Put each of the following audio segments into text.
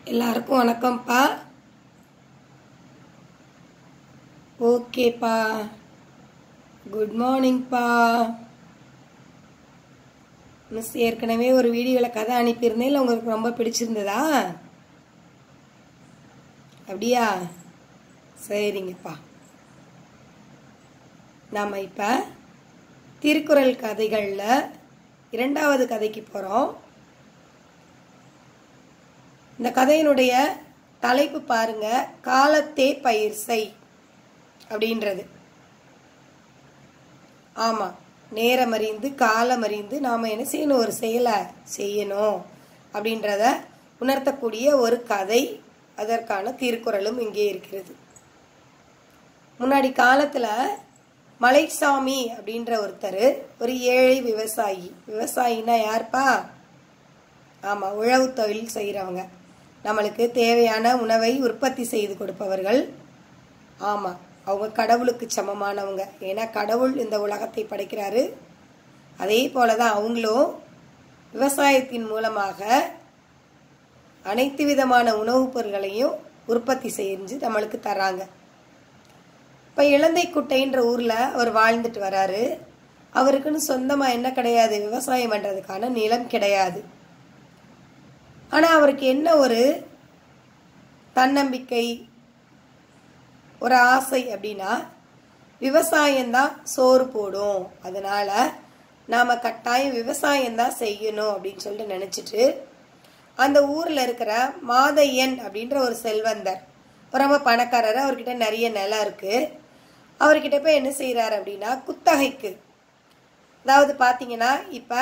எல்லாருக்கும் வணக்கம்ப்பா ஓகேப்பா குட் மார்னிங்ப்பா மிஸ் ஏற்கனவே ஒரு வீடியோவில் கதை அனுப்பியிருந்தேன் இல்லை உங்களுக்கு ரொம்ப பிடிச்சிருந்ததா அப்படியா சரிங்கப்பா நாம் இப்போ திருக்குறள் கதைகளில் இரண்டாவது கதைக்கு போகிறோம் இந்த கதையினுடைய தலைப்பு பாருங்க காலத்தே பயிர் செய் அப்படின்றது ஆமா நேரம் அறிந்து காலம் அறிந்து நாம என்ன செய்யணும் ஒரு செயலை செய்யணும் அப்படின்றத உணர்த்தக்கூடிய ஒரு கதை அதற்கான திருக்குறளும் இங்கே இருக்கிறது முன்னாடி காலத்துல மலைசாமி அப்படின்ற ஒருத்தர் ஒரு ஏழை விவசாயி விவசாயின்னா யாருப்பா ஆமா உழவு தொழில் செய்கிறவங்க நம்மளுக்கு தேவையான உணவை உற்பத்தி செய்து கொடுப்பவர்கள் ஆமா அவங்க கடவுளுக்கு சமமானவங்க ஏன்னா கடவுள் இந்த உலகத்தை படைக்கிறாரு அதே போலதான் அவங்களும் விவசாயத்தின் மூலமாக அனைத்து விதமான உணவுப் பொருட்களையும் உற்பத்தி செஞ்சு நம்மளுக்கு தராங்க இப்போ இளந்தை குட்டைன்ற ஊரில் அவர் வாழ்ந்துட்டு வராரு அவருக்குன்னு சொந்தமாக என்ன கிடையாது விவசாயம் பண்ணுறதுக்கான நிலம் கிடையாது ஆனால் அவருக்கு என்ன ஒரு தன்னம்பிக்கை ஒரு ஆசை அப்படின்னா விவசாயம்தான் சோறு போடும் அதனால நாம் கட்டாயம் விவசாயம்தான் செய்யணும் அப்படின்னு சொல்லிட்டு நினச்சிட்டு அந்த ஊரில் இருக்கிற மாதையன் அப்படின்ற ஒரு செல்வந்தர் ரொம்ப பணக்காரர் அவர்கிட்ட நிறைய நிலம் இருக்கு அவர்கிட்ட போய் என்ன செய்கிறாரு அப்படின்னா குத்தகைக்கு அதாவது பார்த்தீங்கன்னா இப்போ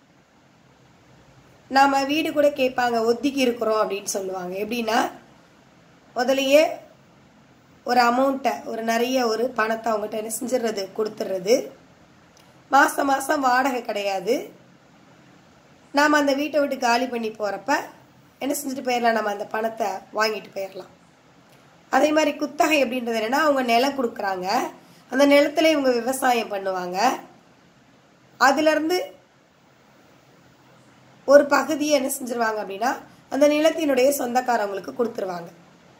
நாம் வீடு கூட கேட்பாங்க ஒத்திக்கி இருக்கிறோம் அப்படின்னு சொல்லுவாங்க எப்படின்னா முதலையே ஒரு அமௌண்ட்டை ஒரு நிறைய ஒரு பணத்தை அவங்ககிட்ட என்ன செஞ்சிடுறது கொடுத்துடுறது மாதம் மாதம் வாடகை கிடையாது நாம் அந்த வீட்டை விட்டு காலி பண்ணி போகிறப்ப என்ன செஞ்சுட்டு போயிடலாம் நம்ம அந்த பணத்தை வாங்கிட்டு போயிடலாம் அதே மாதிரி குத்தகை அப்படின்றது என்னன்னா அவங்க நிலம் கொடுக்குறாங்க அந்த நிலத்துல இவங்க விவசாயம் பண்ணுவாங்க அதுலேருந்து ஒரு பகுதியை என்ன செஞ்சிருவாங்க அப்படின்னா அந்த நிலத்தினுடைய சொந்தக்காரவங்களுக்கு கொடுத்துருவாங்க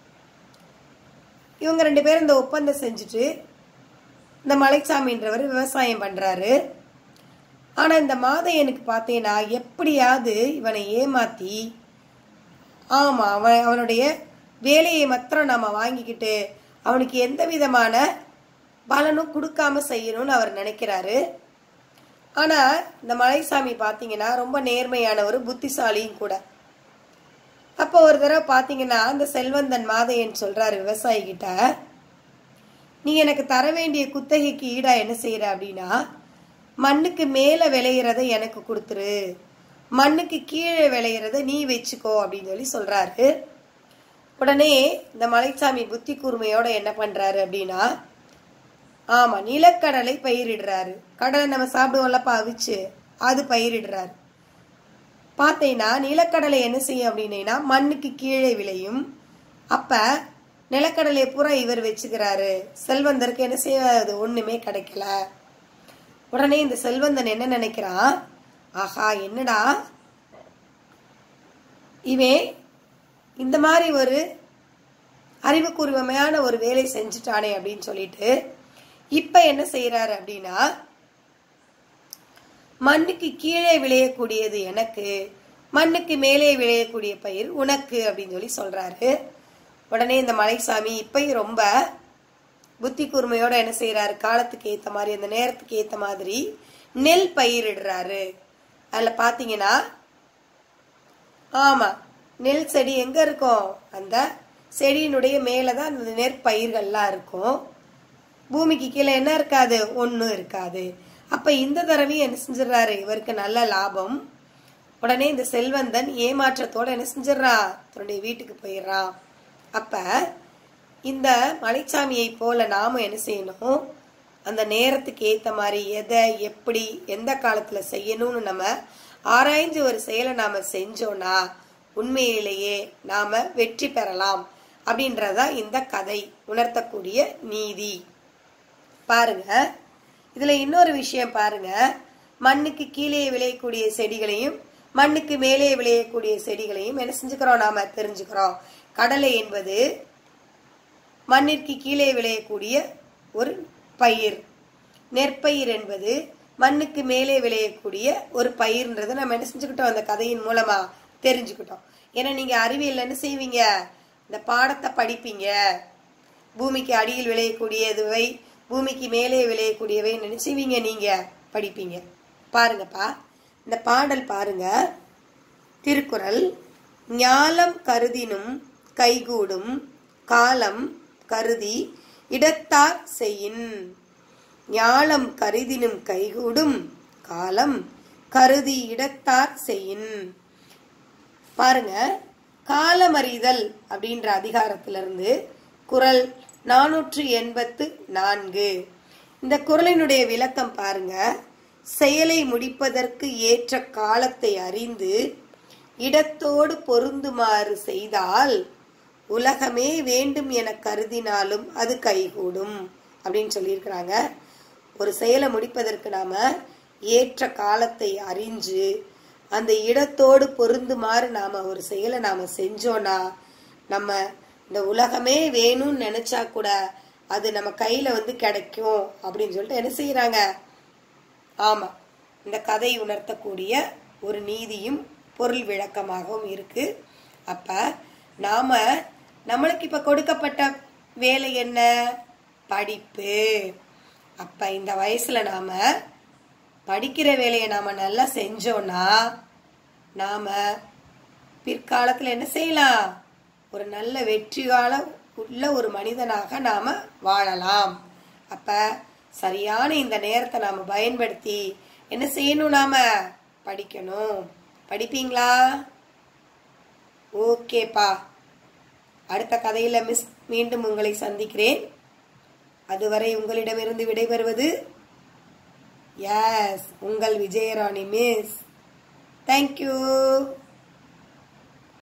இவங்க ரெண்டு பேரும் இந்த ஒப்பந்தம் செஞ்சுட்டு இந்த மலைச்சாமின்றவர் விவசாயம் பண்றாரு ஆனா இந்த மாதையனுக்கு பார்த்தீங்கன்னா எப்படியாவது இவனை ஏமாத்தி ஆமா அவன் அவனுடைய வேலையை மாத்திரம் நாம வாங்கிக்கிட்டு அவனுக்கு எந்த விதமான பலனும் கொடுக்காம செய்யணும்னு அவர் நினைக்கிறாரு ஆனா இந்த மலைசாமி பாத்தீங்கன்னா ரொம்ப நேர்மையான ஒரு புத்திசாலியும் கூட அப்போ ஒரு தடவை பாத்தீங்கன்னா அந்த செல்வந்தன் மாதையன் சொல்றாரு விவசாயி கிட்ட நீ எனக்கு தர வேண்டிய குத்தகைக்கு ஈடா என்ன செய்யற அப்படின்னா மண்ணுக்கு மேல விளையிறத எனக்கு கொடுத்துரு மண்ணுக்கு கீழே விளையிறத நீ வச்சுக்கோ அப்படின்னு சொல்லி சொல்றாரு உடனே இந்த மலைசாமி புத்தி கூர்மையோட என்ன பண்றாரு அப்படின்னா ஆமா நிலக்கடலை பயிரிடுறாரு கடலை நம்ம சாப்பிடுவோம்லப்பா அவிச்சு அது பயிரிடுறாரு பார்த்தீங்கன்னா நிலக்கடலை என்ன செய்யும் அப்படின்னா மண்ணுக்கு கீழே விளையும் அப்ப நிலக்கடலை பூரா இவர் வச்சுக்கிறாரு செல்வந்தருக்கு என்ன செய்யாது ஒண்ணுமே கிடைக்கல உடனே இந்த செல்வந்தன் என்ன நினைக்கிறான் ஆஹா என்னடா இவன் இந்த மாதிரி ஒரு அறிவுக்கூர்வமையான ஒரு வேலை செஞ்சுட்டானே அப்படின்னு சொல்லிட்டு இப்ப என்ன செய்யறாரு அப்படின்னா மண்ணுக்கு கீழே விளையக்கூடியது எனக்கு மண்ணுக்கு மேலே விளையக்கூடிய பயிர் உனக்கு அப்படின்னு சொல்லி சொல்றாரு உடனே இந்த மலைசாமி இப்பயும் ரொம்ப புத்தி கூர்மையோட என்ன செய்யறாரு காலத்துக்கு ஏத்த மாதிரி அந்த நேரத்துக்கு ஏத்த மாதிரி நெல் பயிரிடுறாரு அதுல பாத்தீங்கன்னா ஆமா நெல் செடி எங்க இருக்கும் அந்த செடியினுடைய மேலதான் அந்த நெற்பயிர்கள்லாம் இருக்கும் பூமிக்கு கீழே என்ன இருக்காது ஒன்றும் இருக்காது அப்ப இந்த தடவையும் என்ன செஞ்சிடறாரு இவருக்கு நல்ல லாபம் உடனே இந்த செல்வந்தன் ஏமாற்றத்தோட என்ன செஞ்சிடறான் தன்னுடைய வீட்டுக்கு போயிடுறான் அப்ப இந்த மலைச்சாமியை போல நாம என்ன செய்யணும் அந்த நேரத்துக்கு ஏத்த மாதிரி எதை எப்படி எந்த காலத்துல செய்யணும்னு நம்ம ஆராய்ஞ்சு ஒரு செயலை நாம செஞ்சோம்னா உண்மையிலேயே நாம வெற்றி பெறலாம் அப்படின்றதா இந்த கதை உணர்த்தக்கூடிய நீதி பாருங்க இதுல இன்னொரு விஷயம் பாருங்க மண்ணுக்கு கீழே விளையக்கூடிய செடிகளையும் மண்ணுக்கு மேலே விளையக்கூடிய செடிகளையும் என்ன செஞ்சுக்கிறோம் நாம தெரிஞ்சுக்கிறோம் கடலை என்பது மண்ணிற்கு கீழே விளையக்கூடிய ஒரு பயிர் நெற்பயிர் என்பது மண்ணுக்கு மேலே விளையக்கூடிய ஒரு பயிர்ன்றதை நம்ம என்ன செஞ்சுக்கிட்டோம் அந்த கதையின் மூலமா தெரிஞ்சுக்கிட்டோம் ஏன்னா நீங்க அறிவியல் என்ன செய்வீங்க இந்த பாடத்தை படிப்பீங்க பூமிக்கு அடியில் விளையக்கூடியதுவை பூமிக்கு மேலே விளையக்கூடியவை நினைச்சுவீங்க நீங்க படிப்பீங்க பாருங்கப்பா இந்த பாடல் பாருங்க திருக்குறள் ஞாலம் கருதினும் கைகூடும் காலம் கருதி இடத்தார் செய்யின் ஞாலம் கருதினும் கைகூடும் காலம் கருதி இடத்தார் செய்யின் பாருங்க காலமறிதல் அப்படின்ற அதிகாரத்திலிருந்து குரல் நானூற்று எண்பத்து நான்கு இந்த குரலினுடைய விளக்கம் பாருங்க செயலை முடிப்பதற்கு ஏற்ற காலத்தை அறிந்து இடத்தோடு பொருந்துமாறு செய்தால் உலகமே வேண்டும் என கருதினாலும் அது கைகூடும் அப்படின்னு சொல்லியிருக்கிறாங்க ஒரு செயலை முடிப்பதற்கு நாம ஏற்ற காலத்தை அறிஞ்சு அந்த இடத்தோடு பொருந்துமாறு நாம ஒரு செயலை நாம செஞ்சோம்னா நம்ம இந்த உலகமே வேணும்னு நினைச்சா கூட அது நம்ம கையில வந்து கிடைக்கும் அப்படின்னு சொல்லிட்டு என்ன செய்யறாங்க ஆமா இந்த கதை உணர்த்தக்கூடிய ஒரு நீதியும் பொருள் விளக்கமாகவும் இருக்கு அப்ப நாம நம்மளுக்கு இப்ப கொடுக்கப்பட்ட வேலை என்ன படிப்பு அப்ப இந்த வயசுல நாம படிக்கிற வேலையை நாம நல்லா செஞ்சோம்னா நாம பிற்காலத்துல என்ன செய்யலாம் ஒரு நல்ல வெற்றிகால உள்ள ஒரு மனிதனாக நாம வாழலாம் அப்ப சரியான இந்த நேரத்தை நாம பயன்படுத்தி என்ன செய்யணும் நாம படிக்கணும் படிப்பீங்களா ஓகேப்பா அடுத்த கதையில மிஸ் மீண்டும் உங்களை சந்திக்கிறேன் அதுவரை உங்களிடமிருந்து விடைபெறுவது எஸ் உங்கள் விஜயராணி மிஸ் தேங்க்யூ